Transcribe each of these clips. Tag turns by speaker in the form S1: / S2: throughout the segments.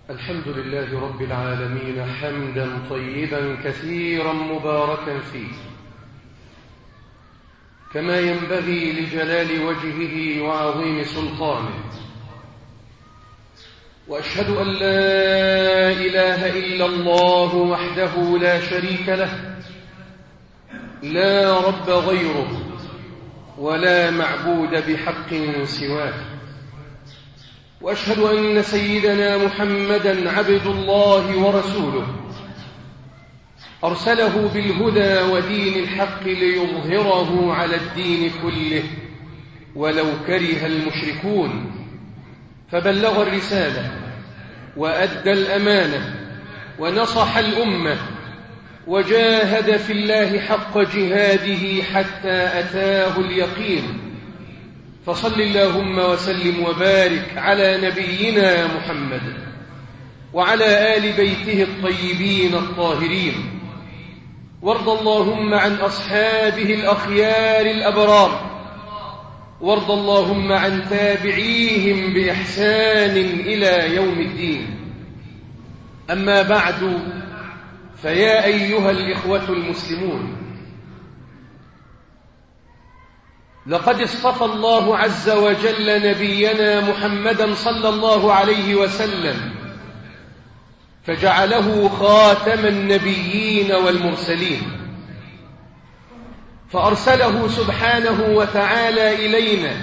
S1: الحمد لله رب العالمين حمدا طيبا كثيرا مباركا فيه كما ينبغي لجلال وجهه وعظيم سلطانه واشهد ان لا اله الا الله وحده لا شريك له لا رب غيره ولا معبود بحق سواه واشهد ان سيدنا محمدا عبد الله ورسوله ارسله بالهدى ودين الحق ليظهره على الدين كله ولو كره المشركون فبلغ الرساله وادى الامانه ونصح الامه وجاهد في الله حق جهاده حتى اتاه اليقين فصل اللهم وسلم وبارك على نبينا محمد وعلى ال بيته الطيبين الطاهرين وارض اللهم عن اصحابه الاخيار الابرار وارض اللهم عن تابعيهم باحسان الى يوم الدين اما بعد فيا ايها الاخوه المسلمون لقد اصطفى الله عز وجل نبينا محمدا صلى الله عليه وسلم فجعله خاتم النبيين والمرسلين فارسله سبحانه وتعالى الينا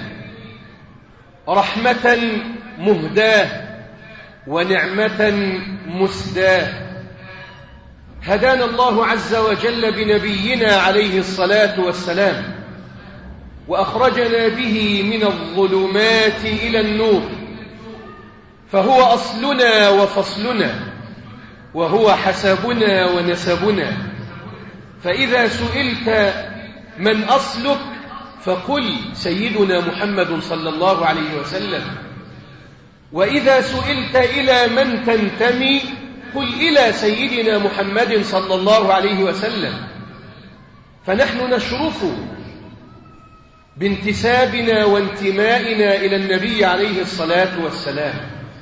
S1: رحمه مهداه ونعمه مسداه هدانا الله عز وجل بنبينا عليه الصلاه والسلام واخرجنا به من الظلمات الى النور فهو اصلنا وفصلنا وهو حسبنا ونسبنا فاذا سئلت من اصلك فقل سيدنا محمد صلى الله عليه وسلم واذا سئلت الى من تنتمي قل الى سيدنا محمد صلى الله عليه وسلم فنحن نشرف بانتسابنا وانتمائنا إلى النبي عليه الصلاة والسلام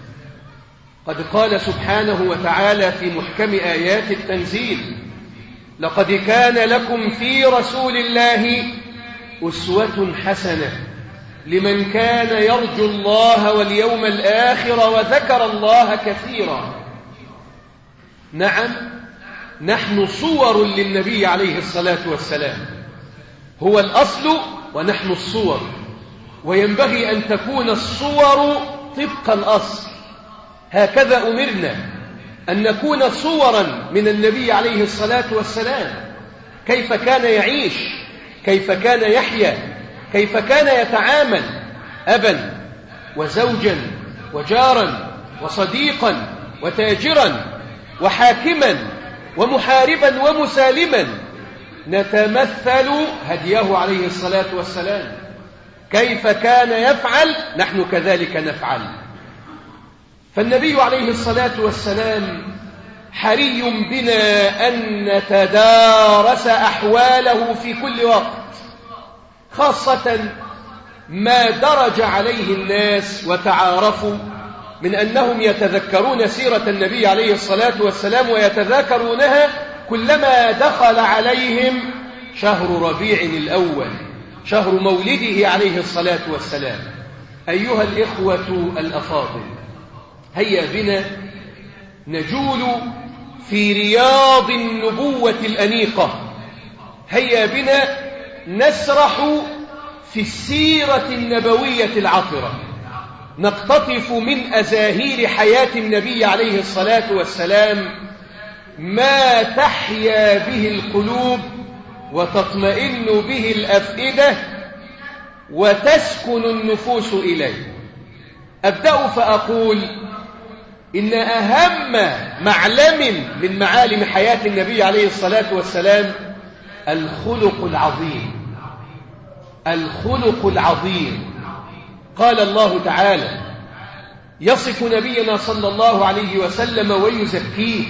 S1: قد قال سبحانه وتعالى في محكم آيات التنزيل لقد كان لكم في رسول الله أسوة حسنة لمن كان يرجو الله واليوم الآخر وذكر الله كثيرا نعم نحن صور للنبي عليه الصلاة والسلام هو الأصل ونحن الصور وينبغي أن تكون الصور طبق الأصل هكذا أمرنا أن نكون صورا من النبي عليه الصلاة والسلام كيف كان يعيش كيف كان يحيا كيف كان يتعامل أبا وزوجا وجارا وصديقا وتاجرا وحاكما ومحاربا ومسالما نتمثل هديه عليه الصلاة والسلام كيف كان يفعل نحن كذلك نفعل فالنبي عليه الصلاة والسلام حري بنا أن نتدارس أحواله في كل وقت خاصة ما درج عليه الناس وتعارفوا من أنهم يتذكرون سيرة النبي عليه الصلاة والسلام ويتذاكرونها كلما دخل عليهم شهر ربيع الأول شهر مولده عليه الصلاة والسلام أيها الإخوة الأفاضل هيا بنا نجول في رياض النبوة الأنيقة هيا بنا نسرح في السيرة النبوية العطرة نقتطف من أزاهير حياة النبي عليه الصلاة والسلام ما تحيا به القلوب وتطمئن به الأفئدة وتسكن النفوس إليه أبدأ فأقول إن أهم معلم من معالم حياة النبي عليه الصلاة والسلام الخلق العظيم الخلق العظيم قال الله تعالى يصف نبينا صلى الله عليه وسلم ويزكيه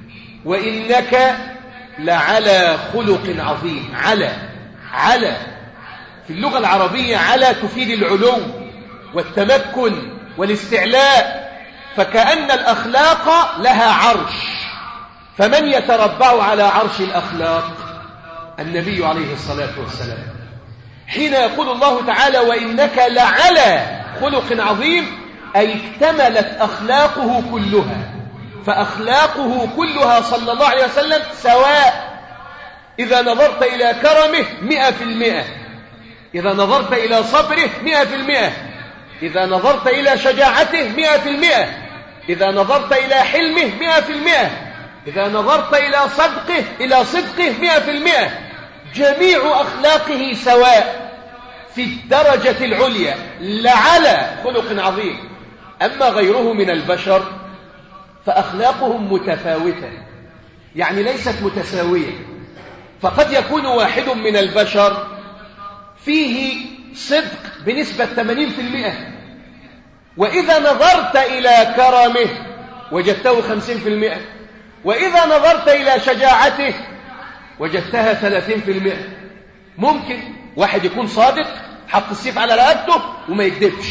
S1: وإنك لعلى خلق عظيم على على في اللغة العربية على تفيد العلو والتمكن والاستعلاء فكأن الأخلاق لها عرش فمن يتربع على عرش الأخلاق النبي عليه الصلاة والسلام حين يقول الله تعالى وإنك لعلى خلق عظيم أي اكتملت أخلاقه كلها فأخلاقه كلها صلى الله عليه وسلم سواء إذا نظرت إلى كرمه مئة في المئة إذا نظرت إلى صبره مئة في المئة إذا نظرت إلى شجاعته مئة في المئة إذا نظرت إلى حلمه مئة في المئة إذا نظرت إلى صدقه إلى صدقه مئة في المئة جميع أخلاقه سواء في الدرجة العليا لعلى خلق عظيم أما غيره من البشر فأخلاقهم متفاوتة يعني ليست متساوية فقد يكون واحد من البشر فيه صدق بنسبة 80% وإذا نظرت إلى كرمه وجدته 50% وإذا نظرت إلى شجاعته وجدتها 30% ممكن واحد يكون صادق حط السيف على رقبته وما يكذبش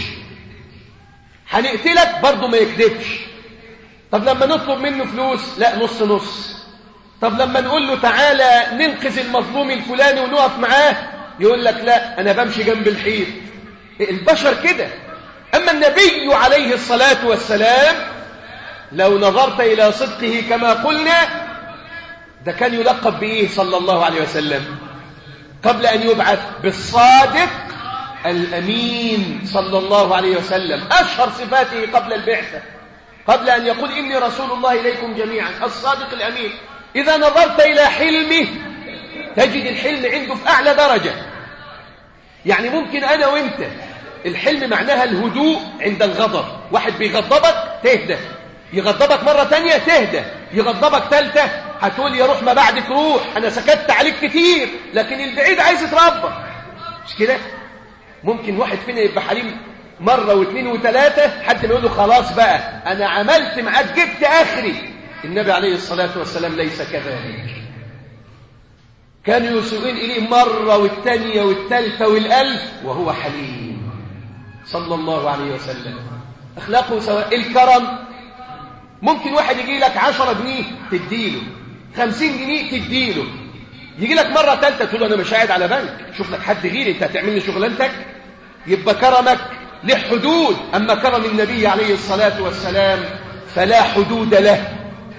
S1: هنقتلك برضه ما يكذبش طب لما نطلب منه فلوس لا نص نص طب لما نقول له تعالى ننقذ المظلوم الفلاني ونقف معاه يقول لك لا أنا بمشي جنب الحيط البشر كده أما النبي عليه الصلاة والسلام لو نظرت إلى صدقه كما قلنا ده كان يلقب بإيه صلى الله عليه وسلم قبل أن يبعث بالصادق الأمين صلى الله عليه وسلم أشهر صفاته قبل البعثة قبل أن يقول إني رسول الله إليكم جميعا الصادق الأمين إذا نظرت إلى حلمه تجد الحلم عنده في أعلى درجة يعني ممكن أنا وإنت الحلم معناها الهدوء عند الغضب واحد بيغضبك تهدى يغضبك مرة تانية تهدى يغضبك ثالثة هتقول يا روح ما بعدك روح أنا سكت عليك كتير لكن البعيد عايز يتربى مش كده ممكن واحد فينا يبقى حليم مرة واثنين وثلاثة حد ما يقول له خلاص بقى أنا عملت معاك جبت آخري النبي عليه الصلاة والسلام ليس كذلك كانوا يسوقين إليه مرة والثانية والثالثة والألف وهو حليم صلى الله عليه وسلم أخلاقه سواء الكرم ممكن واحد يجي لك عشرة جنيه تديله خمسين جنيه تديله يجي لك مرة ثالثة تقول أنا مش قاعد على بنك شوف لك حد غيري أنت هتعمل لي شغلانتك يبقى كرمك له حدود أما كرم النبي عليه الصلاة والسلام فلا حدود له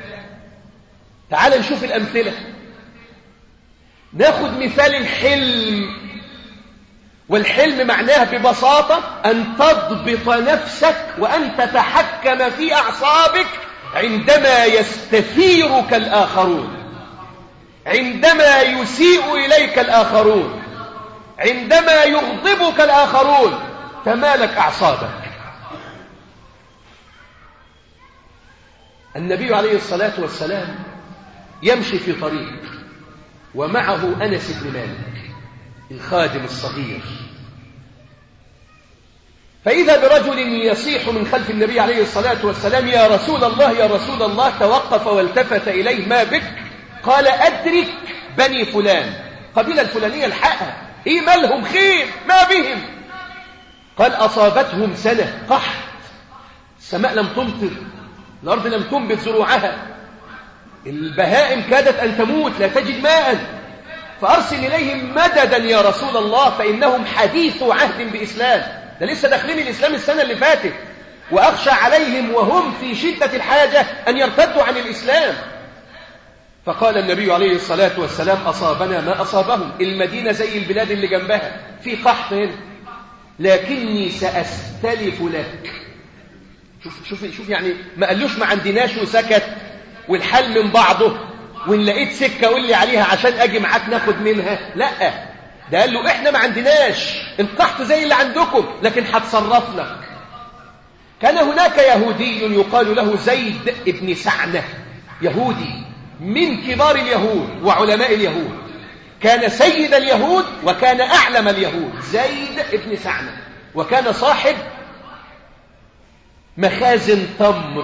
S1: تعال نشوف الأمثلة ناخد مثال الحلم والحلم معناه ببساطة أن تضبط نفسك وأن تتحكم في أعصابك عندما يستثيرك الآخرون عندما يسيء إليك الآخرون عندما يغضبك الآخرون تمالك أعصابك النبي عليه الصلاة والسلام يمشي في طريق ومعه أنس بن مالك الخادم الصغير فإذا برجل يصيح من خلف النبي عليه الصلاة والسلام يا رسول الله يا رسول الله توقف والتفت إليه ما بك قال أدرك بني فلان قبيلة الفلانية الحقها إيه مالهم خير ما بهم قال أصابتهم سنة قحط السماء لم تمطر الأرض لم تنبت زروعها البهائم كادت أن تموت لا تجد ماء فأرسل إليهم مددا يا رسول الله فإنهم حديث عهد بإسلام ده لسه داخلين الإسلام السنة اللي فاتت وأخشى عليهم وهم في شدة الحاجة أن يرتدوا عن الإسلام فقال النبي عليه الصلاة والسلام أصابنا ما أصابهم المدينة زي البلاد اللي جنبها في قحط هنا لكني سأستلف لك شوف, شوف, شوف يعني ما قالوش ما عندناش وسكت والحل من بعضه وإن لقيت سكة قول لي عليها عشان أجي معاك ناخد منها لا ده قال له إحنا ما عندناش القحط زي اللي عندكم لكن هتصرف لك كان هناك يهودي يقال له زيد ابن سعنة يهودي من كبار اليهود وعلماء اليهود كان سيد اليهود وكان أعلم اليهود زيد ابن سعنة وكان صاحب مخازن تمر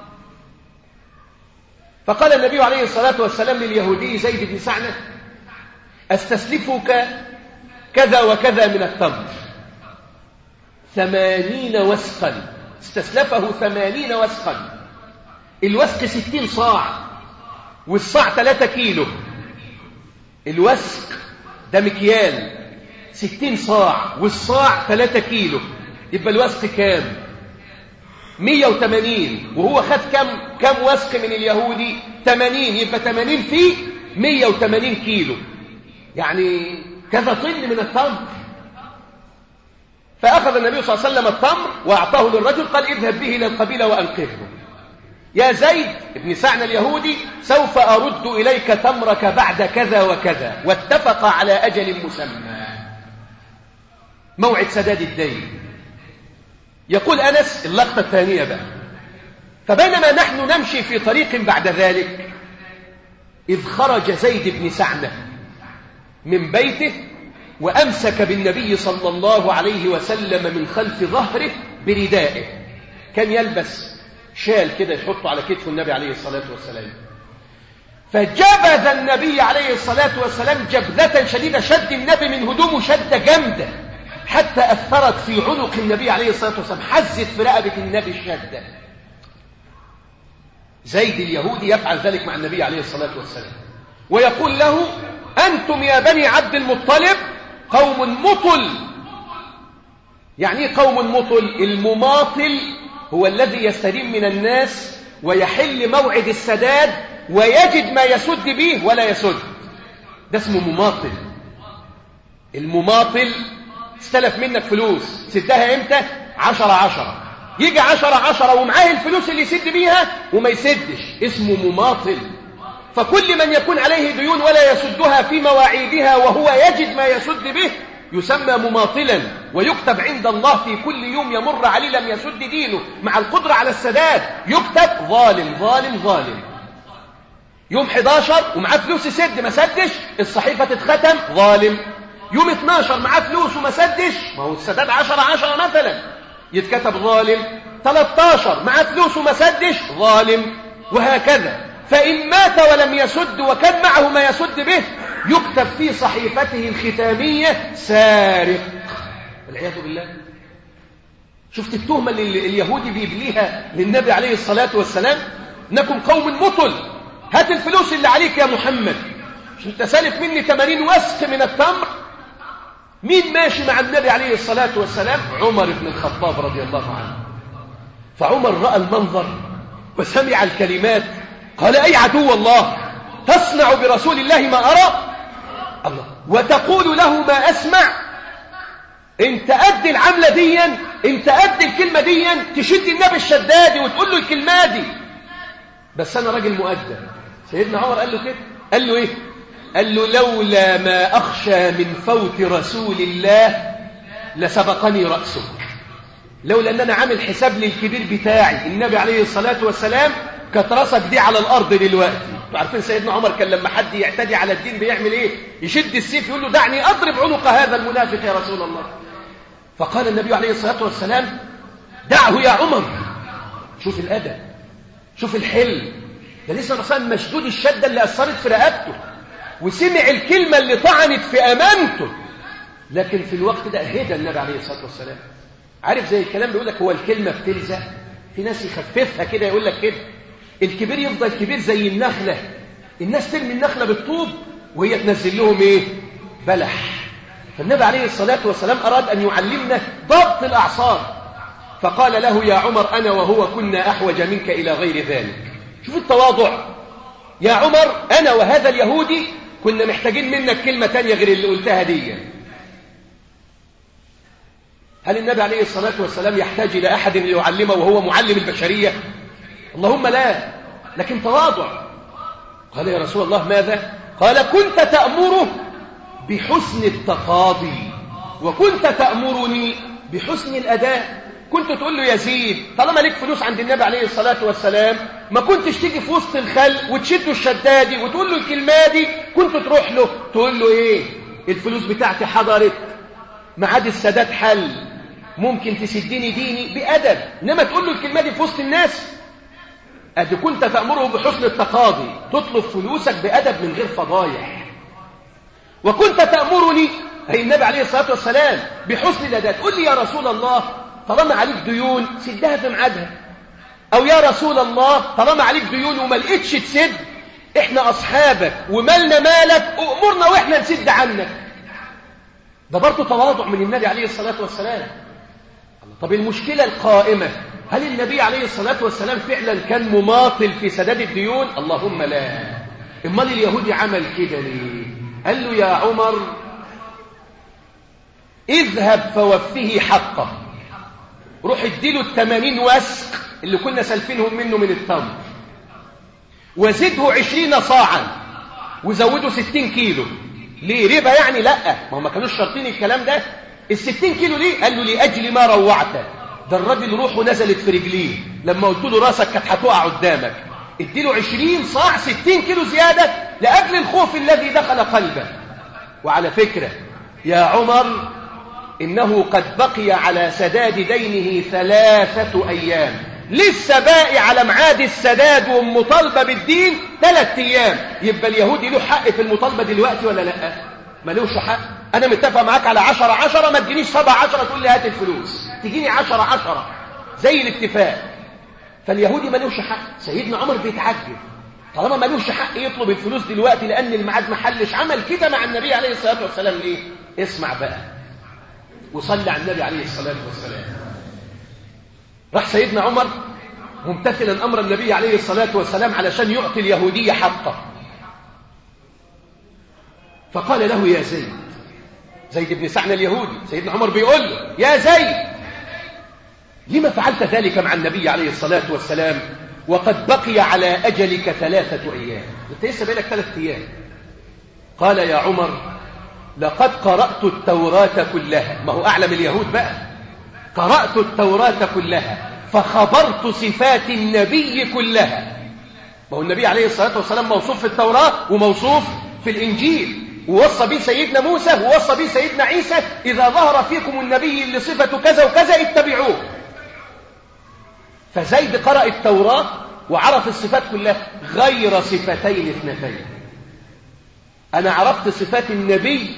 S1: فقال النبي عليه الصلاة والسلام لليهودي زيد بن سعنة أستسلفك كذا وكذا من التمر ثمانين وسقا استسلفه ثمانين وسقا الوسق ستين صاع والصاع ثلاثة كيلو الوسق ده مكيال ستين صاع والصاع ثلاثة كيلو يبقى الوسق كام مية وثمانين وهو خد كم كم وسق من اليهودي ثمانين يبقى ثمانين في مية وثمانين كيلو يعني كذا طن من التمر فأخذ النبي صلى الله عليه وسلم التمر وأعطاه للرجل قال اذهب به إلى القبيلة وأنقذه يا زيد ابن سعنا اليهودي سوف أرد إليك تمرك بعد كذا وكذا واتفق على أجل مسمى موعد سداد الدين يقول أنس اللقطة الثانية بقى فبينما نحن نمشي في طريق بعد ذلك إذ خرج زيد بن سعنة من بيته وأمسك بالنبي صلى الله عليه وسلم من خلف ظهره بردائه كان يلبس شال كده يحطه على كتف النبي عليه الصلاة والسلام فجبذ النبي عليه الصلاة والسلام جبذة شديدة شد النبي من هدومه شدة جامدة حتى أثرت في عنق النبي عليه الصلاة والسلام حزت في رقبة النبي الشدة زيد اليهودي يفعل ذلك مع النبي عليه الصلاة والسلام ويقول له أنتم يا بني عبد المطلب قوم مطل يعني ايه قوم مطل المماطل هو الذي يستدين من الناس ويحل موعد السداد ويجد ما يسد به ولا يسد ده اسمه مماطل المماطل استلف منك فلوس سدها امتى عشرة عشرة يجي عشرة عشرة ومعاه الفلوس اللي يسد بيها وما يسدش اسمه مماطل فكل من يكون عليه ديون ولا يسدها في مواعيدها وهو يجد ما يسد به يسمى مماطلا ويكتب عند الله في كل يوم يمر عليه لم يسد دينه مع القدرة على السداد يكتب ظالم ظالم ظالم يوم 11 ومعاه فلوس يسد ما سدش الصحيفة تتختم ظالم يوم 12 معاه فلوس وما سدش ما هو السداد 10 10 مثلا يتكتب ظالم 13 معاه فلوس وما سدش ظالم وهكذا فإن مات ولم يسد وكان معه ما يسد به يكتب في صحيفته الختامية سارق والعياذ بالله شفت التهمة اللي اليهودي بيبليها للنبي عليه الصلاة والسلام انكم قوم مطل هات الفلوس اللي عليك يا محمد مش انت سالف مني 80 وسق من التمر مين ماشي مع النبي عليه الصلاة والسلام عمر بن الخطاب رضي الله عنه فعمر رأى المنظر وسمع الكلمات قال أي عدو الله تصنع برسول الله ما أرى الله وتقول له ما أسمع انت قد العملة ديا انت قد الكلمة ديا تشد النبي الشدادي وتقول له الكلمة دي بس أنا راجل مؤدب سيدنا عمر قال له كده قال له إيه قال له لولا ما أخشى من فوت رسول الله لسبقني رأسك لولا أن أنا عامل حساب للكبير بتاعي النبي عليه الصلاة والسلام كانت راسك دي على الأرض دلوقتي انتوا عارفين سيدنا عمر كان لما حد يعتدي على الدين بيعمل إيه يشد السيف يقول له دعني أضرب عنق هذا المنافق يا رسول الله فقال النبي عليه الصلاة والسلام دعه يا عمر شوف الأدب شوف الحلم ده لسه مثلا مشدود الشدة اللي أثرت في رقبته وسمع الكلمة اللي طعنت في أمانته لكن في الوقت ده هدى النبي عليه الصلاة والسلام عارف زي الكلام بيقول لك هو الكلمة بتلزق في ناس يخففها كده يقول لك كده الكبير يفضل كبير زي النخلة الناس ترمي النخلة بالطوب وهي تنزل لهم ايه بلح فالنبي عليه الصلاة والسلام أراد أن يعلمنا ضبط الأعصاب فقال له يا عمر أنا وهو كنا أحوج منك إلى غير ذلك شوف التواضع يا عمر أنا وهذا اليهودي كنا محتاجين منك كلمة تانية غير اللي قلتها دي هل النبي عليه الصلاة والسلام يحتاج إلى أحد ليعلمه وهو معلم البشرية اللهم لا لكن تواضع قال يا رسول الله ماذا قال كنت تأمره بحسن التقاضي وكنت تأمرني بحسن الأداء كنت تقول له يزيد طالما ليك فلوس عند النبي عليه الصلاة والسلام ما كنتش تيجي في وسط الخل وتشده الشدادي وتقول له الكلمة دي كنت تروح له تقول له ايه الفلوس بتاعتي حضرت معاد السداد حل ممكن تسدني ديني بأدب إنما تقول له الكلمة دي في وسط الناس أدي كنت تأمره بحسن التقاضي تطلب فلوسك بأدب من غير فضايح وكنت تأمرني أي النبي عليه الصلاة والسلام بحسن الأداء تقول لي يا رسول الله طالما عليك ديون سدها في ميعادها أو يا رسول الله طالما عليك ديون وما لقيتش تسد احنا أصحابك ومالنا مالك أمرنا وإحنا نسد عنك ده برضه تواضع من النبي عليه الصلاة والسلام طب المشكلة القائمة هل النبي عليه الصلاة والسلام فعلا كان مماطل في سداد الديون اللهم لا امال اليهودي عمل كده ليه قال له يا عمر اذهب فوفيه حقه روح اديله الثمانين وسق اللي كنا سالفينهم منه من التمر وزده عشرين صاعا وزوده ستين كيلو ليه ربا يعني لا ما هم ما كانوش شرطين الكلام ده الستين كيلو ليه قال له لأجل ما روعته ده الراجل روحه نزلت في رجليه لما قلت له راسك كانت هتقع قدامك اديله عشرين صاع ستين كيلو زيادة لأجل الخوف الذي دخل قلبه وعلى فكرة يا عمر إنه قد بقي على سداد دينه ثلاثة أيام لسه باقي على معاد السداد ومطالبة بالدين ثلاث أيام يبقى اليهودي له حق في المطالبة دلوقتي ولا لا ملوش حق أنا متفق معاك على عشرة عشرة ما تجينيش سبعة عشرة تقول لي هات الفلوس تجيني عشرة عشرة زي الاتفاق فاليهودي ملوش حق سيدنا عمر بيتعجب طالما ملوش حق يطلب الفلوس دلوقتي لأن الميعاد محلش عمل كده مع النبي عليه الصلاة والسلام ليه اسمع بقى وصلي على النبي عليه الصلاة والسلام راح سيدنا عمر ممتثلا أمر النبي عليه الصلاة والسلام علشان يعطي اليهودية حقه فقال له يا زيد زيد بن سعنا اليهودي سيدنا عمر بيقول له يا زيد لما فعلت ذلك مع النبي عليه الصلاة والسلام وقد بقي على أجلك ثلاثة أيام انت لسه بقالك ثلاثة أيام قال يا عمر لقد قرأت التوراة كلها ما هو أعلم اليهود بقى قرأت التوراة كلها فخبرت صفات النبي كلها ما هو النبي عليه الصلاة والسلام موصوف في التوراة وموصوف في الإنجيل ووصى به سيدنا موسى ووصى به سيدنا عيسى إذا ظهر فيكم النبي اللي صفته كذا وكذا اتبعوه فزيد قرأ التوراة وعرف الصفات كلها غير صفتين اثنتين أنا عرفت صفات النبي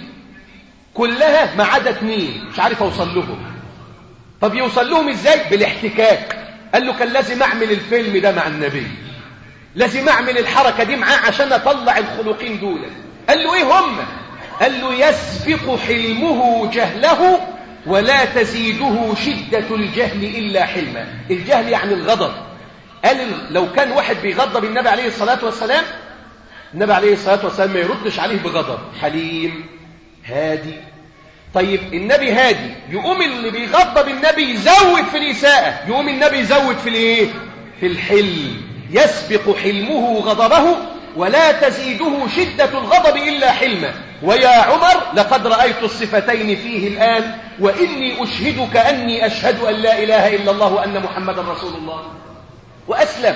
S1: كلها ما عدا اثنين مش عارف أوصل لهم طب يوصل لهم إزاي بالاحتكاك قال له كان لازم أعمل الفيلم ده مع النبي لازم أعمل الحركة دي معاه عشان أطلع الخلقين دول قال له إيه هم قال له يسبق حلمه جهله ولا تزيده شدة الجهل إلا حلما الجهل يعني الغضب قال لو كان واحد بيغضب النبي عليه الصلاة والسلام النبي عليه الصلاة والسلام ما يردش عليه بغضب حليم هادي طيب النبي هادي يقوم اللي بيغضب النبي يزود في الإساءة يقوم النبي يزود في الايه في الحلم يسبق حلمه غضبه ولا تزيده شدة الغضب إلا حلما ويا عمر لقد رأيت الصفتين فيه الآن وإني أشهدك أني أشهد أن لا إله إلا الله وأن محمدا رسول الله وأسلم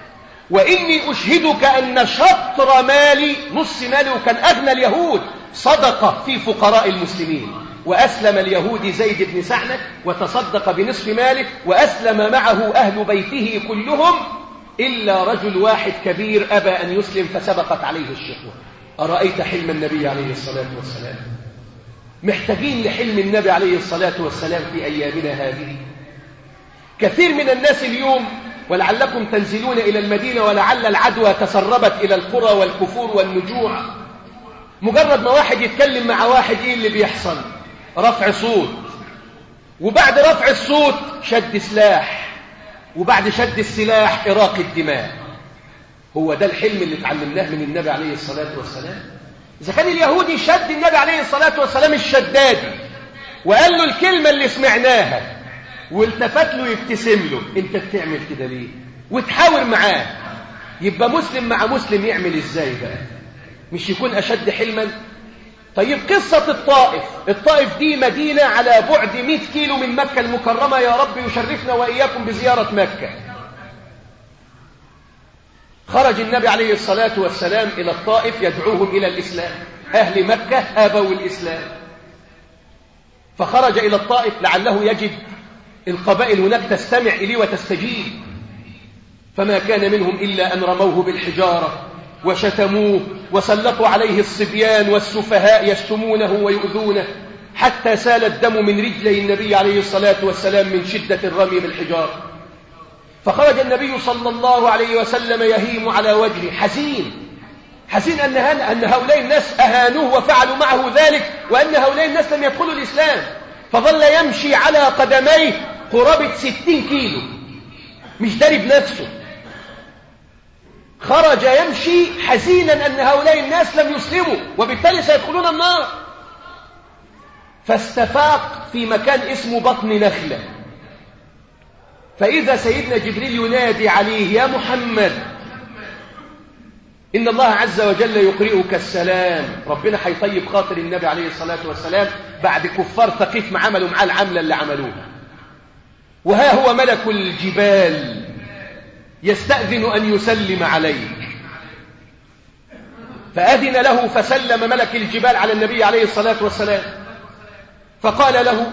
S1: وإني أشهدك أن شطر مالي نص مالي وكان أغنى اليهود صدقة في فقراء المسلمين وأسلم اليهودي زيد بن سعنة وتصدق بنصف ماله وأسلم معه أهل بيته كلهم إلا رجل واحد كبير أبى أن يسلم فسبقت عليه الشقوة أرأيت حلم النبي عليه الصلاة والسلام محتاجين لحلم النبي عليه الصلاة والسلام في أيامنا هذه كثير من الناس اليوم ولعلكم تنزلون إلى المدينة ولعل العدوى تسربت إلى القرى والكفور والنجوع مجرد ما واحد يتكلم مع واحد إيه اللي بيحصل رفع صوت وبعد رفع الصوت شد سلاح وبعد شد السلاح إراق الدماء هو ده الحلم اللي اتعلمناه من النبي عليه الصلاة والسلام إذا كان اليهودي شد النبي عليه الصلاة والسلام الشدادي وقال له الكلمة اللي سمعناها والتفت له يبتسم له انت بتعمل كده ليه وتحاور معاه يبقى مسلم مع مسلم يعمل ازاي بقى مش يكون أشد حلما طيب قصة الطائف الطائف دي مدينة على بعد 100 كيلو من مكة المكرمة يا رب يشرفنا وإياكم بزيارة مكة خرج النبي عليه الصلاة والسلام إلى الطائف يدعوهم إلى الإسلام أهل مكة آبوا الإسلام فخرج إلى الطائف لعله يجد القبائل هناك تستمع إليه وتستجيب فما كان منهم إلا أن رموه بالحجارة وشتموه وسلطوا عليه الصبيان والسفهاء يشتمونه ويؤذونه حتى سال الدم من رجلي النبي عليه الصلاة والسلام من شدة الرمي بالحجار فخرج النبي صلى الله عليه وسلم يهيم على وجهه حزين حزين أن, أن هؤلاء الناس أهانوه وفعلوا معه ذلك وأن هؤلاء الناس لم يدخلوا الإسلام فظل يمشي على قدميه قرابة ستين كيلو مش داري بنفسه خرج يمشي حزينا أن هؤلاء الناس لم يسلموا وبالتالي سيدخلون النار فاستفاق في مكان اسمه بطن نخلة فإذا سيدنا جبريل ينادي عليه يا محمد إن الله عز وجل يقرئك السلام ربنا حيطيب خاطر النبي عليه الصلاة والسلام بعد كفار ثقيف ما عملوا معاه العملة اللي عملوها وها هو ملك الجبال يستأذن أن يسلم عليه فأذن له فسلم ملك الجبال على النبي عليه الصلاة والسلام فقال له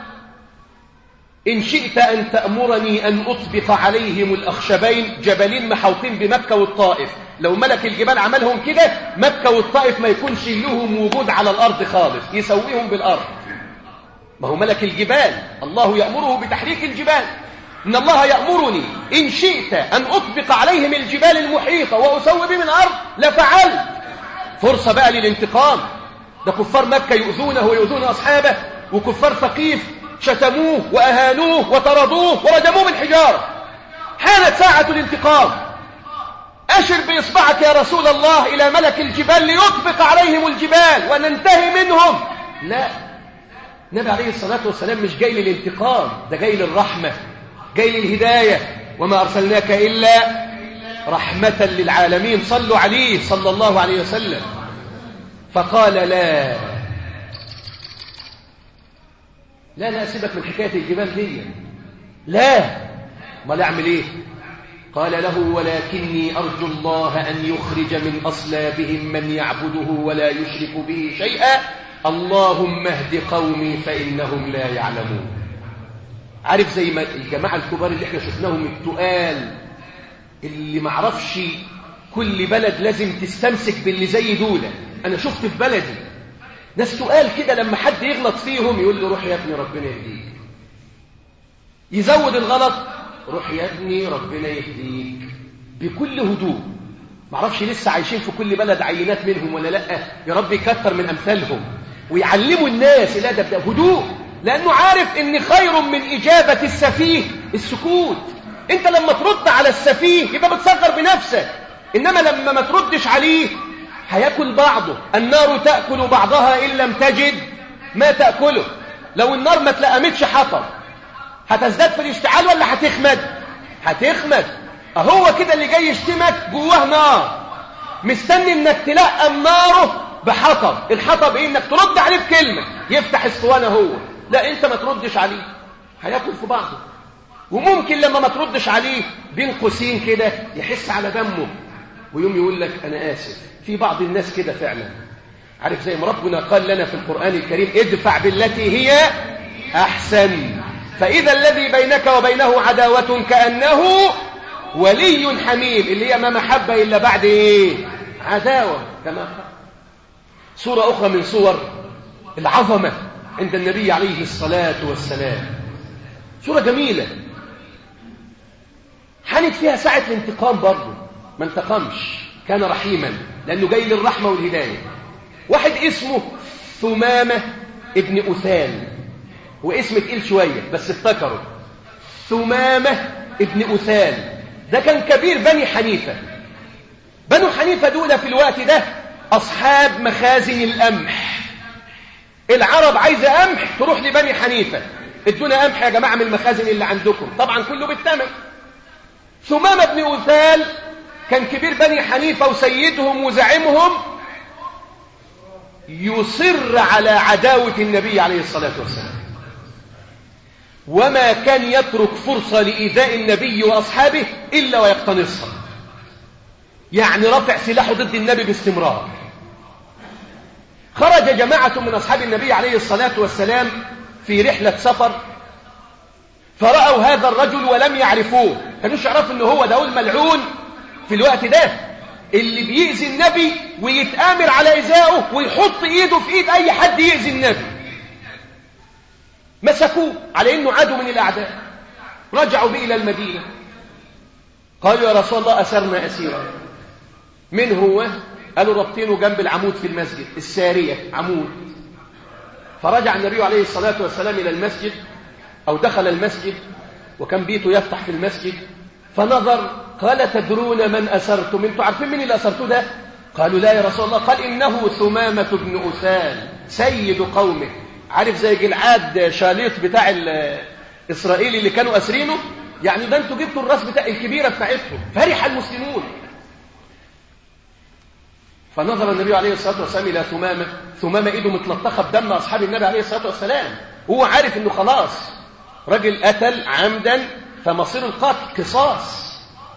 S1: إن شئت أن تأمرني أن أطبق عليهم الأخشبين جبلين محوطين بمكة والطائف لو ملك الجبال عملهم كده مكة والطائف ما يكونش لهم وجود على الأرض خالص يسويهم بالأرض ما هو ملك الجبال الله يأمره بتحريك الجبال إن الله يأمرني إن شئت أن أطبق عليهم الجبال المحيطة وأسوي بهم الأرض لفعلت فرصة بقى للانتقام ده كفار مكة يؤذونه ويؤذون أصحابه وكفار ثقيف شتموه وأهانوه وطردوه ورجموه بالحجارة حانت ساعة الانتقام أشر بإصبعك يا رسول الله إلى ملك الجبال ليطبق عليهم الجبال وننتهي منهم لا النبي عليه الصلاة والسلام مش جاي للانتقام ده جاي للرحمة جاي للهداية وما أرسلناك إلا رحمة للعالمين صلوا عليه صلى الله عليه وسلم فقال لا لا لا سيبك من حكاية الجبال دي لا ما أعمل إيه قال له ولكني أرجو الله أن يخرج من أصلابهم من يعبده ولا يشرك به شيئا اللهم اهد قومي فإنهم لا يعلمون عارف زي ما الجماعة الكبار اللي احنا شفناهم التقال اللي معرفش كل بلد لازم تستمسك باللي زي دولة أنا شفت في بلدي ناس تقال كده لما حد يغلط فيهم يقول له روح يا ابني ربنا يهديك يزود الغلط روح يا ابني ربنا يهديك بكل هدوء معرفش لسه عايشين في كل بلد عينات منهم ولا لا يا رب يكتر من أمثالهم ويعلموا الناس الأدب ده هدوء لأنه عارف إن خير من إجابة السفيه السكوت أنت لما ترد على السفيه يبقى بتصغر بنفسك إنما لما ما تردش عليه هياكل بعضه النار تأكل بعضها إن لم تجد ما تأكله لو النار ما تلقمتش حطب هتزداد في الاشتعال ولا هتخمد هتخمد اهو كده اللي جاي يشتمك جواه نار مستني انك تلقم ناره بحطب الحطب ايه انك ترد عليه بكلمة يفتح اسطوانة هو لا انت ما تردش عليه هياكل في بعضه وممكن لما ما تردش عليه بين قوسين كده يحس على دمه ويوم يقول لك انا اسف في بعض الناس كده فعلا عارف زي ما ربنا قال لنا في القرآن الكريم ادفع بالتي هي احسن فإذا الذي بينك وبينه عداوة كأنه ولي حميم اللي هي ما محبة إلا بعد إيه عداوة كما قال صورة أخرى من صور العظمة عند النبي عليه الصلاة والسلام صورة جميلة حنت فيها ساعة الانتقام برضه ما انتقمش كان رحيما لأنه جاي للرحمة والهداية واحد اسمه ثمامة ابن أثال واسم تقيل شوية بس افتكروا ثمامة ابن أثال ده كان كبير بني حنيفة بنو حنيفة دول في الوقت ده أصحاب مخازن القمح العرب عايزة قمح تروح لبني حنيفة ادونا قمح يا جماعة من المخازن اللي عندكم طبعا كله بالثمن ثمامة بن أثال كان كبير بني حنيفة وسيدهم وزعيمهم يصر على عداوة النبي عليه الصلاة والسلام وما كان يترك فرصة لإيذاء النبي وأصحابه إلا ويقتنصها يعني رفع سلاحه ضد النبي باستمرار خرج جماعة من أصحاب النبي عليه الصلاة والسلام في رحلة سفر فرأوا هذا الرجل ولم يعرفوه كانوش يعرفوا أنه هو ده الملعون في الوقت ده اللي بيأذي النبي ويتآمر على إزاءه ويحط إيده في إيد أي حد يأذي النبي مسكوه على انه عدو من الاعداء رجعوا به الى المدينه قالوا يا رسول الله اسرنا اسيرا من هو قالوا رابطينه جنب العمود في المسجد الساريه عمود فرجع النبي عليه الصلاه والسلام الى المسجد او دخل المسجد وكان بيته يفتح في المسجد فنظر قال تدرون من اسرتم انتم عارفين مين اللي اسرته ده قالوا لا يا رسول الله قال انه ثمامه بن اسال سيد قومه عارف زي جلعاد شاليط بتاع الإسرائيلي اللي كانوا أسرينه يعني ده انتوا جبتوا الراس بتاع الكبيرة بتاعتهم فرح المسلمون فنظر النبي عليه الصلاة والسلام إلى ثمامة ثمامة إيده متلطخة بدم أصحاب النبي عليه الصلاة والسلام هو عارف إنه خلاص رجل قتل عمدا فمصير القتل قصاص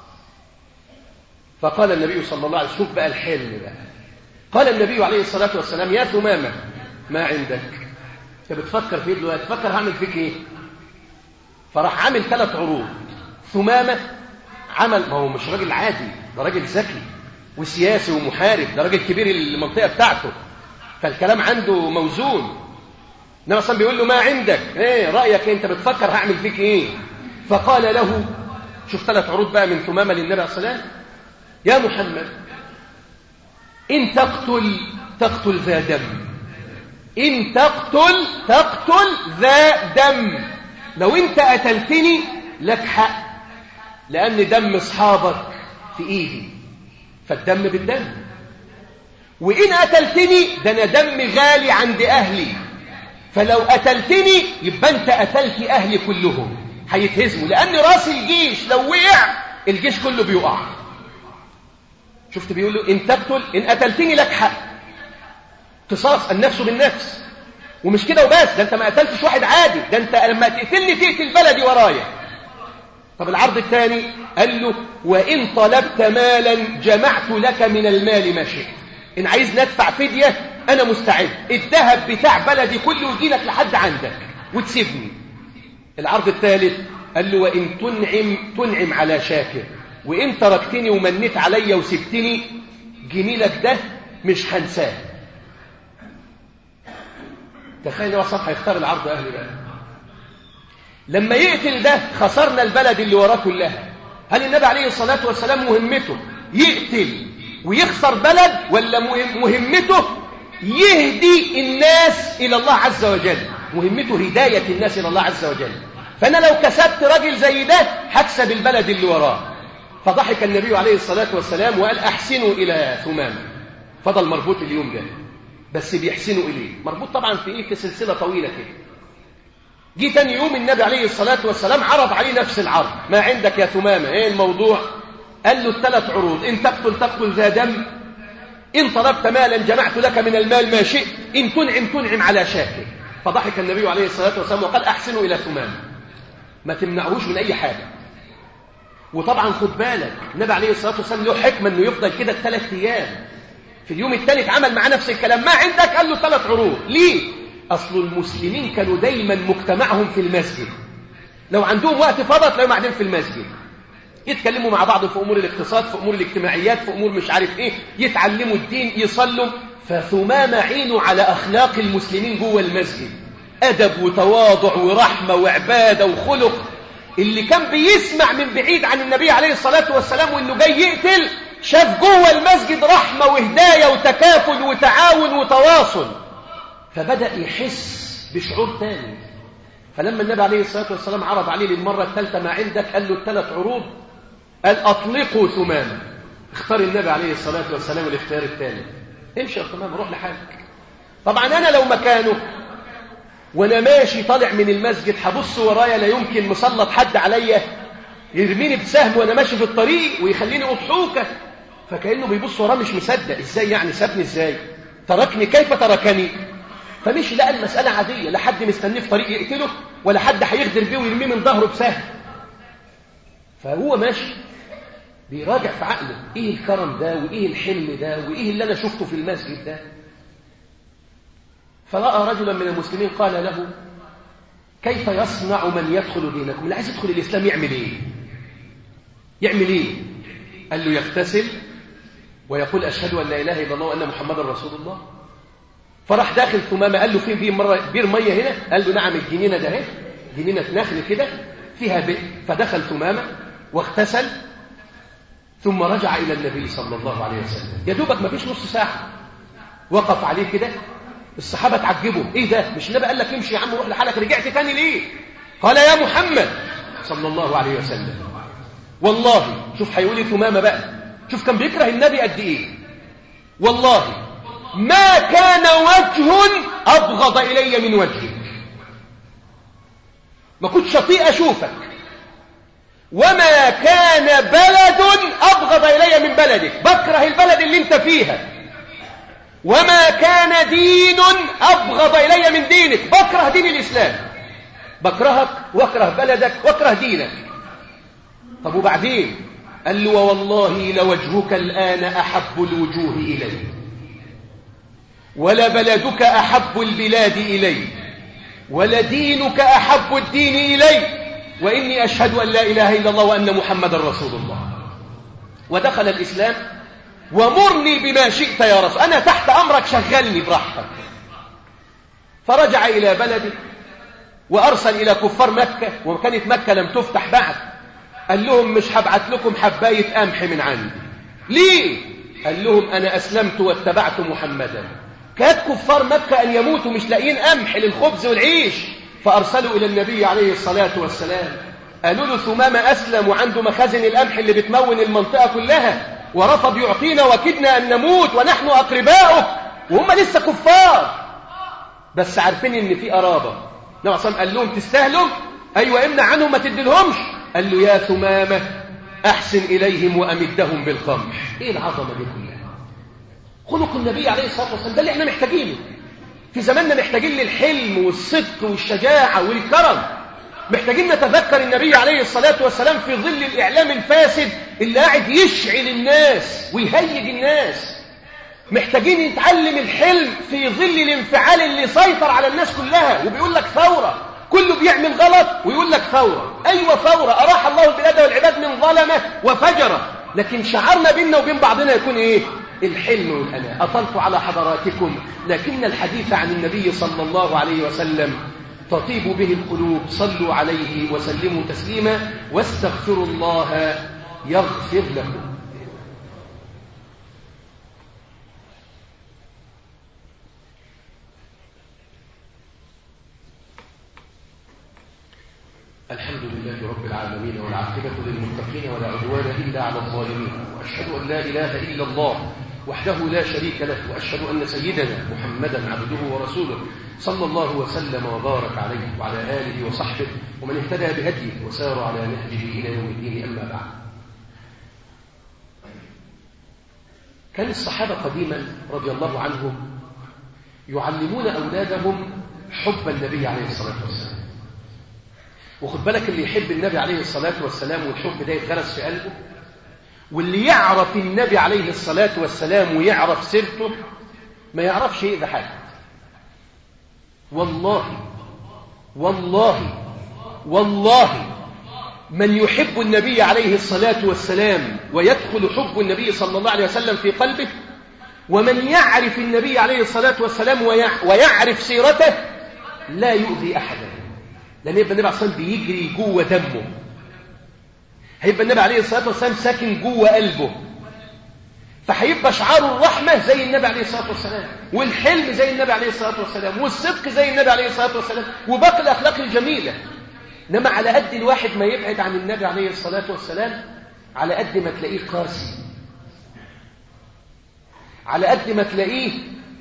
S1: فقال النبي صلى الله عليه وسلم شوف بقى الحلم بقى قال النبي عليه الصلاة والسلام يا ثمامة ما عندك انت بتفكر في ايه دلوقتي تفكر هعمل فيك ايه فراح عامل ثلاث عروض ثمامة عمل ما هو مش راجل عادي ده راجل ذكي وسياسي ومحارب ده راجل كبير المنطقة بتاعته فالكلام عنده موزون انما اصلا بيقول له ما عندك ايه رايك إيه؟ انت بتفكر هعمل فيك ايه فقال له شوف ثلاث عروض بقى من ثمامه للنبي عليه الصلاه والسلام يا محمد ان تقتل تقتل ذا دم إن تقتل تقتل ذا دم لو أنت قتلتني لك حق لأن دم أصحابك في إيدي فالدم بالدم وإن قتلتني ده أنا دم غالي عند أهلي فلو قتلتني يبقى أنت قتلت أهلي كلهم هيتهزموا لأن راس الجيش لو وقع الجيش كله بيقع شفت بيقول له إن تقتل إن قتلتني لك حق قصاص النفس بالنفس ومش كده وبس ده انت ما قتلتش واحد عادي ده انت لما تقتلني تقتل بلدي ورايا طب العرض الثاني قال له وإن طلبت مالا جمعت لك من المال ما شئت إن عايز ندفع فدية أنا مستعد الذهب بتاع بلدي كله يجي لك لحد عندك وتسيبني العرض الثالث قال له وإن تنعم تنعم على شاكر وإن تركتني ومنيت عليا وسبتني جميلك ده مش هنساه تخيل هو صح هيختار العرض أهلي بقى لما يقتل ده خسرنا البلد اللي وراه كلها هل النبي عليه الصلاة والسلام مهمته يقتل ويخسر بلد ولا مهمته يهدي الناس إلى الله عز وجل مهمته هداية الناس إلى الله عز وجل فأنا لو كسبت راجل زي ده هكسب البلد اللي وراه فضحك النبي عليه الصلاة والسلام وقال أحسنوا إلى ثمامة فضل مربوط اليوم ده بس بيحسنوا إليه مربوط طبعا في إيه في سلسلة طويلة كده جه تاني يوم النبي عليه الصلاة والسلام عرض عليه نفس العرض ما عندك يا ثمامة ايه الموضوع قال له الثلاث عروض إن تقتل تقتل ذا دم إن طلبت مالا جمعت لك من المال ما شئت إن تنعم تنعم على شاكر فضحك النبي عليه الصلاة والسلام وقال أحسنوا إلى ثمامة ما تمنعوش من أي حاجة وطبعا خد بالك النبي عليه الصلاة والسلام له حكمة أنه يفضل كده الثلاث أيام في اليوم الثالث عمل معاه نفس الكلام ما عندك قال له ثلاث عروض ليه أصل المسلمين كانوا دايما مجتمعهم في المسجد لو عندهم وقت فضى تلاقيهم قاعدين في المسجد يتكلموا مع بعض في أمور الاقتصاد في أمور الاجتماعيات في أمور مش عارف إيه يتعلموا الدين يصلوا فثمامة عينه على أخلاق المسلمين جوه المسجد أدب وتواضع ورحمة وعبادة وخلق اللي كان بيسمع من بعيد عن النبي عليه الصلاة والسلام وإنه جاي يقتل شاف جوه المسجد رحمة وهداية وتكافل وتعاون وتواصل فبدأ يحس بشعور تاني فلما النبي عليه الصلاة والسلام عرض عليه للمرة الثالثة ما عندك قال له الثلاث عروض قال أطلقوا ثمامة اختار النبي عليه الصلاة والسلام الاختيار الثاني امشي يا ثمامة روح لحالك طبعا أنا لو مكانه وأنا ماشي طالع من المسجد هبص ورايا لا يمكن مسلط حد عليا يرميني بسهم وأنا ماشي في الطريق ويخليني أضحوكة فكأنه بيبص وراه مش مصدق ازاي يعني سابني ازاي تركني كيف تركني فمشي لقى المسألة عادية لا حد مستنيه في طريق يقتله ولا حد هيغدر بيه ويرميه من ظهره بسهم فهو ماشي بيراجع في عقله ايه الكرم ده وايه الحلم ده وايه اللي انا شفته في المسجد ده فرأى رجلا من المسلمين قال له كيف يصنع من يدخل دينكم اللي عايز يدخل الإسلام يعمل ايه يعمل ايه قال له يغتسل ويقول أشهد أن لا إله إلا الله وأن محمدا رسول الله فراح داخل ثمامة قال له في بير, مرة بير مية هنا قال له نعم الجنينة ده اهي جنينة نخل كده فيها بئر فدخل ثمامة واغتسل ثم رجع إلى النبي صلى الله عليه وسلم يا دوبك ما فيش نص ساعة وقف عليه كده الصحابة تعجبوا ايه ده مش النبي قال لك امشي يا عم روح لحالك رجعت تاني ليه قال يا محمد صلى الله عليه وسلم والله شوف هيقول ثمامة بقى شوف كان بيكره النبي قد ايه والله ما كان وجه أبغض إلي من وجهك ما كنت شطيء أشوفك وما كان بلد أبغض إلي من بلدك بكره البلد اللي انت فيها وما كان دين أبغض إلي من دينك بكره دين الإسلام بكرهك واكره بلدك واكره دينك طب وبعدين قال له والله لوجهك الآن أحب الوجوه إلي ولبلدك أحب البلاد إلي ولدينك أحب الدين إلي وإني أشهد أن لا إله إلا الله وأن محمد رسول الله ودخل الإسلام ومرني بما شئت يا رسول أنا تحت أمرك شغلني براحتك فرجع إلى بلده وأرسل إلى كفار مكة وكانت مكة لم تفتح بعد قال لهم مش هبعت لكم حباية قمح من عندي ليه؟ قال لهم أنا أسلمت واتبعت محمدا كاد كفار مكة أن يموتوا مش لاقيين قمح للخبز والعيش فأرسلوا إلى النبي عليه الصلاة والسلام قالوا له ثمامة أسلم وعنده مخازن القمح اللي بتمون المنطقة كلها ورفض يعطينا وكدنا أن نموت ونحن أقرباؤك وهم لسه كفار بس عارفين إن في قرابة نبي صلى قال لهم تستاهلوا أيوة امنع عنهم ما تدلهمش قال له يا ثمامة أحسن إليهم وأمدهم بالقمح إيه العظمة دي كلها خلق النبي عليه الصلاة والسلام ده اللي احنا محتاجينه في زماننا محتاجين للحلم والصدق والشجاعة والكرم محتاجين نتذكر النبي عليه الصلاة والسلام في ظل الإعلام الفاسد اللي قاعد يشعل الناس ويهيج الناس محتاجين نتعلم الحلم في ظل الانفعال اللي سيطر على الناس كلها وبيقول لك ثورة كله بيعمل غلط ويقول لك ثورة أيوة ثورة أراح الله البلاد والعباد من ظلمة وفجرة لكن شعارنا بيننا وبين بعضنا يكون إيه الحلم والأناء أطلت على حضراتكم لكن الحديث عن النبي صلى الله عليه وسلم تطيب به القلوب صلوا عليه وسلموا تسليما واستغفروا الله يغفر لكم الحمد لله رب العالمين والعاقبة للمتقين ولا عدوان إلا على الظالمين وأشهد أن لا إله إلا الله وحده لا شريك له وأشهد أن سيدنا محمدا عبده ورسوله صلى الله وسلم وبارك عليه وعلى آله وصحبه ومن اهتدى بهديه وسار على نهجه إلى يوم الدين أما بعد كان الصحابة قديما رضي الله عنهم يعلمون أولادهم حب النبي عليه الصلاة والسلام وخد بالك اللي يحب النبي عليه الصلاة والسلام والحب ده يتغرس في قلبه واللي يعرف النبي عليه الصلاة والسلام ويعرف سيرته ما يعرفش ايه ده حاجة والله والله والله من يحب النبي عليه الصلاة والسلام ويدخل حب النبي صلى الله عليه وسلم في قلبه ومن يعرف النبي عليه الصلاة والسلام ويعرف سيرته لا يؤذي أحدا لأن يبقى النبي عليه الصلاة والسلام بيجري جوه دمه هيبقى النبي عليه الصلاة والسلام ساكن جوه قلبه فهيبقى شعاره الرحمة زي النبي عليه الصلاة والسلام والحلم زي النبي عليه الصلاة والسلام والصدق زي النبي عليه الصلاة والسلام وباقي الأخلاق الجميلة إنما على قد الواحد ما يبعد عن النبي عليه الصلاة والسلام على قد ما تلاقيه قاسي على قد ما تلاقيه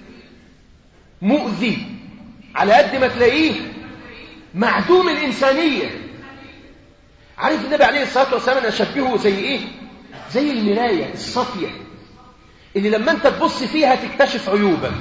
S1: مؤذي على قد ما تلاقيه معدوم الإنسانية عارف النبي عليه الصلاة والسلام أنا أشبهه زي إيه؟ زي المراية الصافية اللي لما أنت تبص فيها تكتشف عيوبك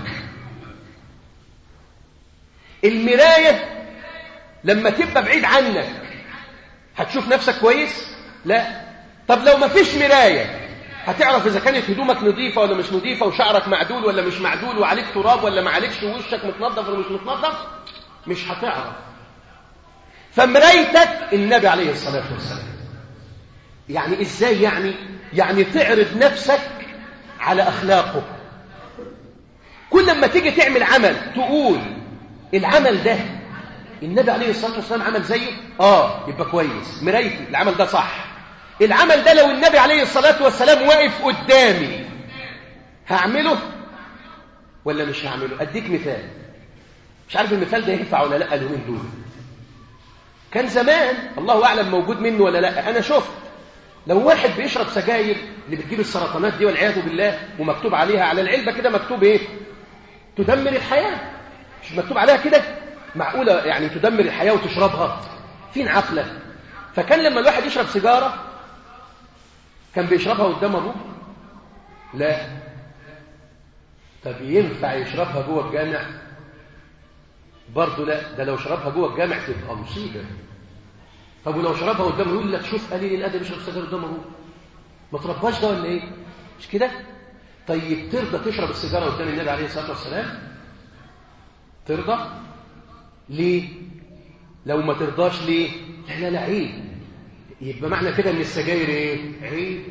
S1: المراية لما تبقى بعيد عنك هتشوف نفسك كويس؟ لا طب لو ما فيش مراية هتعرف إذا كانت هدومك نظيفة ولا مش نظيفة وشعرك معدول ولا مش معدول وعليك تراب ولا ما عليكش ووشك متنظف ولا مش متنظف مش هتعرف فمرايتك النبي عليه الصلاة والسلام يعني ازاي يعني يعني تعرض نفسك على أخلاقه كل ما تيجي تعمل عمل تقول العمل ده النبي عليه الصلاة والسلام عمل زيه اه يبقى كويس مرايتي العمل ده صح العمل ده لو النبي عليه الصلاة والسلام واقف قدامي هعمله ولا مش هعمله اديك مثال مش عارف المثال ده ينفع ولا لا اليومين دول كان زمان الله اعلم موجود منه ولا لا انا شفت لو واحد بيشرب سجاير اللي بتجيب السرطانات دي والعياذ بالله ومكتوب عليها على العلبه كده مكتوب ايه تدمر الحياه مش مكتوب عليها كده معقوله يعني تدمر الحياه وتشربها فين عقلك فكان لما الواحد يشرب سيجاره كان بيشربها قدام ابوه لا طب ينفع يشربها جوه الجامع برضه لا ده لو شربها جوه الجامع تبقى مصيبه طب ولو شربها قدامه يقول لك شوف قليل الادب يشرب سجاير قدام ابوه ما ترباش ده ولا ايه مش كده طيب ترضى تشرب السيجاره قدام النبي عليه الصلاه والسلام ترضى ليه لو ما ترضاش ليه لا لا لا عيب يبقى معنى كده ان السجاير ايه عيب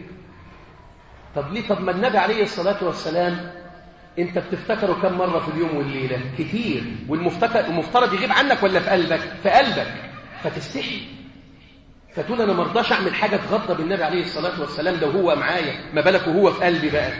S1: طب ليه طب ما النبي عليه الصلاه والسلام انت بتفتكره كم مره في اليوم والليله كتير والمفتكر المفترض يغيب عنك ولا في قلبك في قلبك فتستحي فتقول انا ما ارضاش اعمل حاجه تغضب النبي عليه الصلاه والسلام لو هو معايا ما بالك وهو في قلبي بقى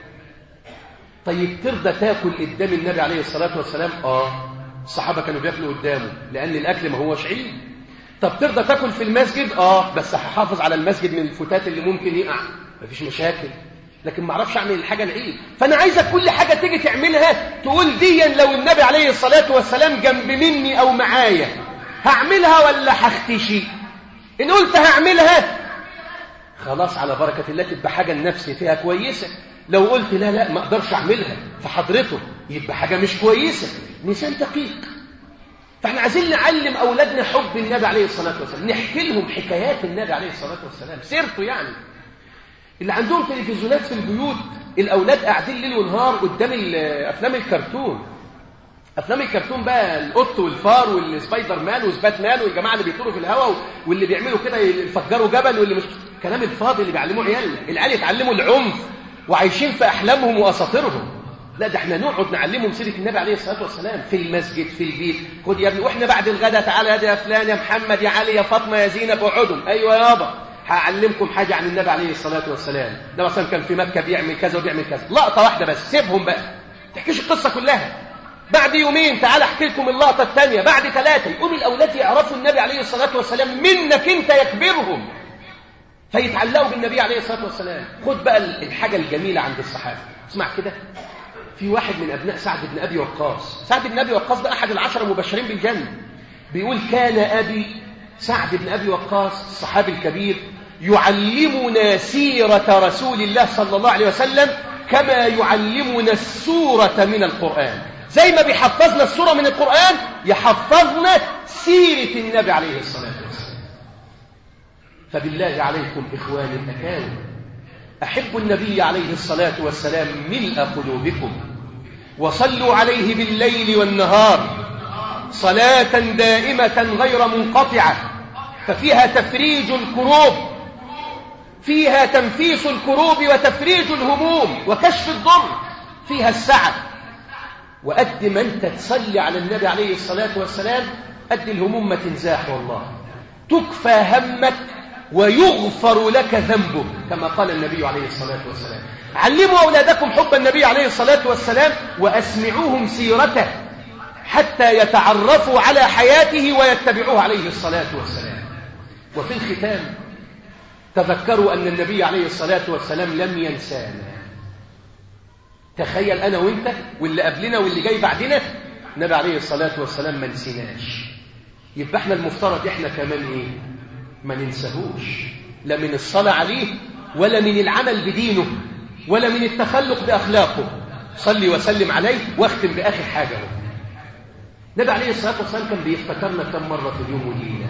S1: طيب ترضى تاكل قدام النبي عليه الصلاه والسلام اه الصحابه كانوا بياكلوا قدامه لان الاكل ما هوش عيب طب ترضى تاكل في المسجد اه بس هحافظ على المسجد من الفتات اللي ممكن يقع مفيش مشاكل لكن ما اعرفش اعمل الحاجه العيب فانا عايزك كل حاجه تيجي تعملها تقول ديا لو النبي عليه الصلاه والسلام جنب مني او معايا هعملها ولا هختشي ان قلت هعملها خلاص على بركه الله تبقى حاجه النفس فيها كويسه لو قلت لا لا ما اقدرش اعملها فحضرته يبقى حاجه مش كويسه لسان دقيق فاحنا عايزين نعلم اولادنا حب النبي عليه الصلاه والسلام نحكي لهم حكايات النبي عليه الصلاه والسلام سيرته يعني اللي عندهم تلفزيونات في البيوت الاولاد قاعدين ليل ونهار قدام افلام الكرتون افلام الكرتون بقى القط والفار والسبايدر مان وسبات مان والجماعه اللي بيطيروا في الهواء واللي بيعملوا كده يفجروا جبل واللي مش كلام الفاضي اللي بيعلموه عيالنا العيال يتعلموا العنف وعايشين في احلامهم واساطيرهم لا ده احنا نقعد نعلمهم سيره النبي عليه الصلاه والسلام في المسجد في البيت خد يا ابني واحنا بعد الغداء تعالى يا يا فلان يا محمد يا علي يا فاطمه يا زينب اقعدوا ايوه يابا هعلمكم حاجه عن النبي عليه الصلاه والسلام ده مثلا كان في مكه بيعمل كذا وبيعمل كذا لقطه واحده بس سيبهم بقى ما تحكيش القصه كلها بعد يومين تعال احكي لكم اللقطه الثانيه بعد ثلاثه يقوم الاولاد يعرفوا النبي عليه الصلاه والسلام منك انت يكبرهم فيتعلقوا بالنبي عليه الصلاه والسلام خد بقى الحاجه الجميله عند الصحابه اسمع كده في واحد من ابناء سعد بن ابي وقاص سعد بن ابي وقاص ده احد العشره المبشرين بالجنه بيقول كان ابي سعد بن ابي وقاص الصحابي الكبير يعلمنا سيره رسول الله صلى الله عليه وسلم كما يعلمنا السوره من القران زي ما بيحفظنا السوره من القران يحفظنا سيره النبي عليه الصلاه والسلام فبالله عليكم اخواني الاكارم احبوا النبي عليه الصلاه والسلام ملء قلوبكم وصلوا عليه بالليل والنهار صلاه دائمه غير منقطعه ففيها تفريج الكروب فيها تنفيس الكروب وتفريج الهموم وكشف الضر فيها السعه وقد ما انت تصلي على النبي عليه الصلاه والسلام قد الهموم ما تنزاح والله تكفى همك ويغفر لك ذنبك كما قال النبي عليه الصلاة والسلام علموا أولادكم حب النبي عليه الصلاة والسلام وأسمعوهم سيرته حتى يتعرفوا على حياته ويتبعوه عليه الصلاة والسلام وفي الختام تذكروا أن النبي عليه الصلاة والسلام لم ينسانا تخيل أنا وإنت واللي قبلنا واللي جاي بعدنا النبي عليه الصلاة والسلام ما نسيناش يبقى احنا المفترض احنا كمان ايه ما ننساهوش لا من الصلاة عليه ولا من العمل بدينه ولا من التخلق بأخلاقه صلي وسلم عليه واختم بآخر حاجة النبي عليه الصلاة والسلام كان بيفتكرنا كم مرة في اليوم والليلة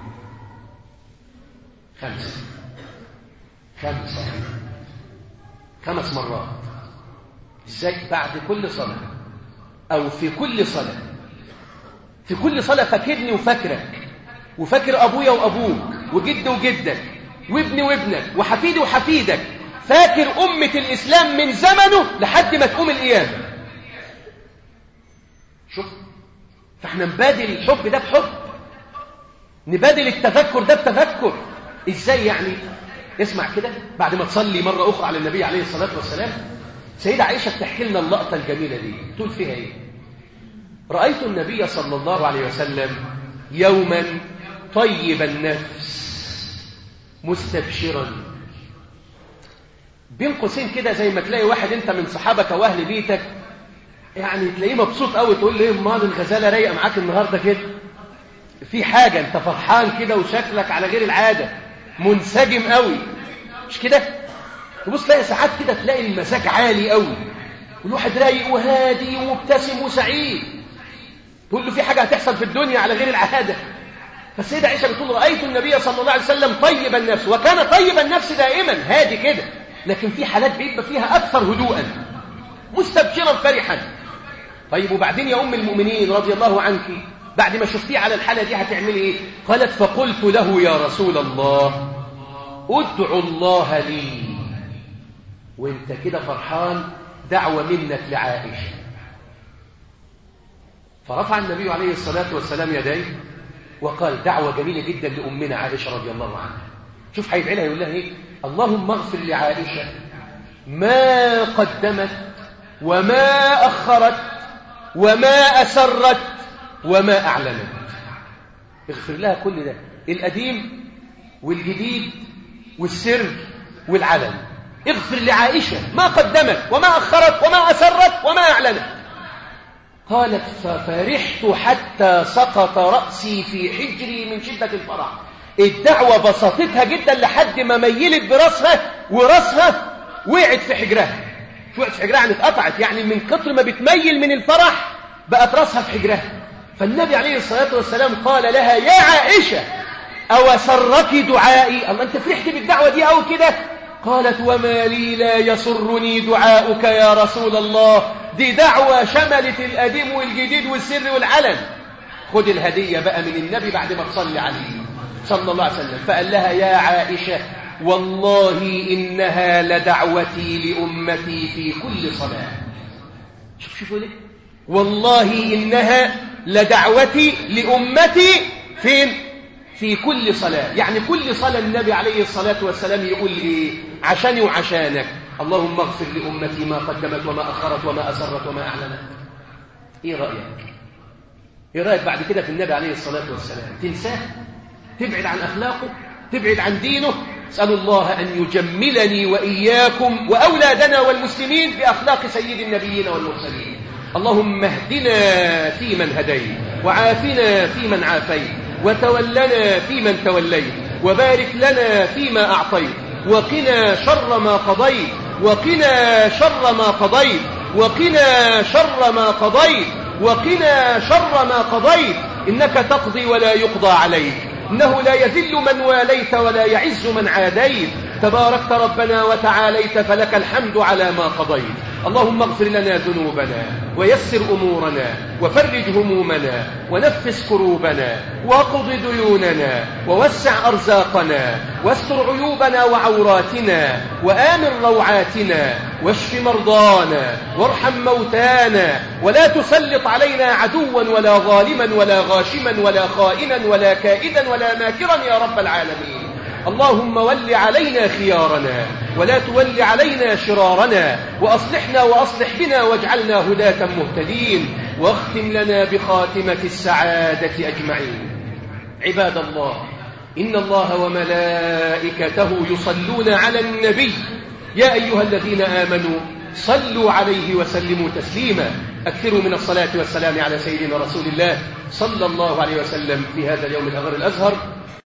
S1: خمسة خمسة خمس مرات ازاي بعد كل صلاة أو في كل صلاة في كل صلاة فاكرني وفاكرك وفاكر أبويا وأبوك وجد وجدك وابني وابنك وحفيدي وحفيدك فاكر أمة الإسلام من زمنه لحد ما تقوم القيامة شوف فاحنا نبادل الحب ده بحب نبادل التفكر ده بتفكر ازاي يعني اسمع كده بعد ما تصلي مرة أخرى على النبي عليه الصلاة والسلام سيدة عائشة بتحكي لنا اللقطة الجميلة دي تقول فيها ايه رأيت النبي صلى الله عليه وسلم يوما طيب النفس مستبشرا بين قوسين كده زي ما تلاقي واحد انت من صحابك او اهل بيتك يعني تلاقيه مبسوط قوي تقول له ايه امال الغزاله رايقه معاك النهارده كده في حاجه انت فرحان كده وشكلك على غير العاده منسجم قوي مش كده تبص تلاقي ساعات كده تلاقي المزاج عالي قوي والواحد رايق وهادي ومبتسم وسعيد تقول له في حاجه هتحصل في الدنيا على غير العاده فالسيدة عائشة بتقول رأيت النبي صلى الله عليه وسلم طيب النفس وكان طيب النفس دائما هادي كده لكن في حالات بيبقى فيها أكثر هدوءا مستبشرا فرحا طيب وبعدين يا أم المؤمنين رضي الله عنك بعد ما شفتيه على الحالة دي هتعملي إيه قالت فقلت له يا رسول الله ادعو الله لي وانت كده فرحان دعوة منك لعائشة فرفع النبي عليه الصلاة والسلام يديه وقال دعوة جميلة جدا لأمنا عائشة رضي الله عنها شوف هيدعي لها يقول لها ايه اللهم اغفر لعائشة ما قدمت وما أخرت وما أسرت وما أعلنت اغفر لها كل ده القديم والجديد والسر والعلن اغفر لعائشة ما قدمت وما أخرت وما أسرت وما أعلنت قالت ففرحت حتى سقط رأسي في حجري من شدة الفرح الدعوة بسطتها جدا لحد ما ميلت براسها وراسها وقعت في حجرها شو وقعت في حجرها يعني اتقطعت يعني من كتر ما بتميل من الفرح بقت راسها في حجرها فالنبي عليه الصلاة والسلام قال لها يا عائشة أو سرك دعائي الله أنت فرحت بالدعوة دي أو كده قالت وما لي لا يسرني دعاؤك يا رسول الله دي دعوة شملت القديم والجديد والسر والعلن خد الهدية بقى من النبي بعد ما تصلي عليه صلى الله عليه وسلم فقال لها يا عائشة والله إنها لدعوتي لأمتي في كل صلاة شوف شوفوا ليه والله إنها لدعوتي لأمتي فين في كل صلاة يعني كل صلاة النبي عليه الصلاة والسلام يقول إيه عشاني وعشانك اللهم اغفر لأمتي ما قدمت وما أخرت وما أسرت وما أعلنت إيه رأيك إيه رأيك بعد كده في النبي عليه الصلاة والسلام تنساه تبعد عن أخلاقه تبعد عن دينه اسأل الله أن يجملني وإياكم وأولادنا والمسلمين بأخلاق سيد النبيين والمرسلين اللهم اهدنا فيمن هديت وعافنا فيمن عافيت وتولنا فيمن توليت وبارك لنا فيما أعطيت وقنا شر ما قضيت وقنا شر ما قضيت وقنا شر ما قضيت وقنا شر ما قضيت إنك تقضي ولا يقضى عليك إنه لا يذل من واليت ولا يعز من عاديت تباركت ربنا وتعاليت فلك الحمد على ما قضيت اللهم اغفر لنا ذنوبنا ويسر أمورنا وفرج همومنا ونفس كروبنا وقض ديوننا ووسع أرزاقنا واستر عيوبنا وعوراتنا وآمن روعاتنا واشف مرضانا وارحم موتانا ولا تسلط علينا عدوا ولا ظالما ولا غاشما ولا خائنا ولا كائدا ولا ماكرا يا رب العالمين اللهم ول علينا خيارنا ولا تول علينا شرارنا وأصلحنا وأصلح بنا واجعلنا هداة مهتدين واختم لنا بخاتمة السعادة أجمعين عباد الله إن الله وملائكته يصلون على النبي يا أيها الذين آمنوا صلوا عليه وسلموا تسليما أكثروا من الصلاة والسلام على سيدنا رسول الله صلى الله عليه وسلم في هذا اليوم الأغر الأزهر